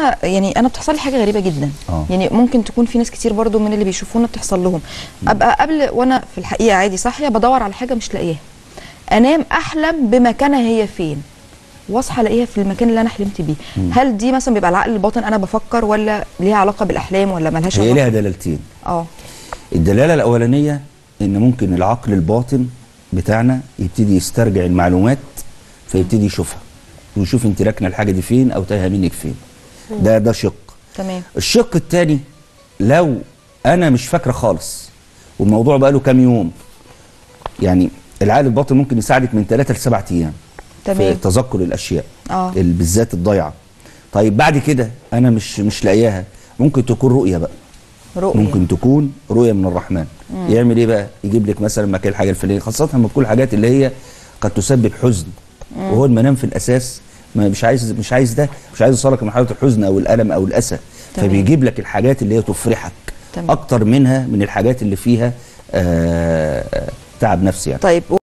انا يعني انا بتحصل لي حاجه غريبه جدا آه. يعني ممكن تكون في ناس كتير برضو من اللي بيشوفونا بتحصل لهم ابقى قبل وانا في الحقيقه عادي صاحيه بدور على حاجه مش لاقياها انام احلم بمكانها هي فين واصحى الاقيها في المكان اللي انا حلمت بيه هل دي مثلا بيبقى العقل الباطن انا بفكر ولا ليها علاقه بالاحلام ولا ملهاش هي علاقه لها دلالتين اه الدلاله الاولانيه ان ممكن العقل الباطن بتاعنا يبتدي يسترجع المعلومات فيبتدي يشوفها ويشوف انت راكنه الحاجه دي فين او تايهه منك فين ده ده شق تمام الشق الثاني لو انا مش فاكره خالص والموضوع بقى له كام يوم يعني العقل الباطن ممكن يساعدك من ثلاثة لسبعة ايام في تمام تذكر الاشياء اه ال- بالذات الضيعه طيب بعد كده انا مش مش لاقياها ممكن تكون رؤيه بقى رؤيه ممكن تكون رؤيه من الرحمن يعمل ايه بقى يجيب لك مثلا مكان الحاجه الفلانيه خاصه لما تكون الحاجات اللي هي قد تسبب حزن وهو المنام في الاساس ما مش عايز مش عايز ده مش عايز يوصلك لمرحله الحزن او الالم او الاسى تمام. فبيجيب لك الحاجات اللي هي تفرحك تمام. اكتر منها من الحاجات اللي فيها آه آه، تعب نفسي يعني طيب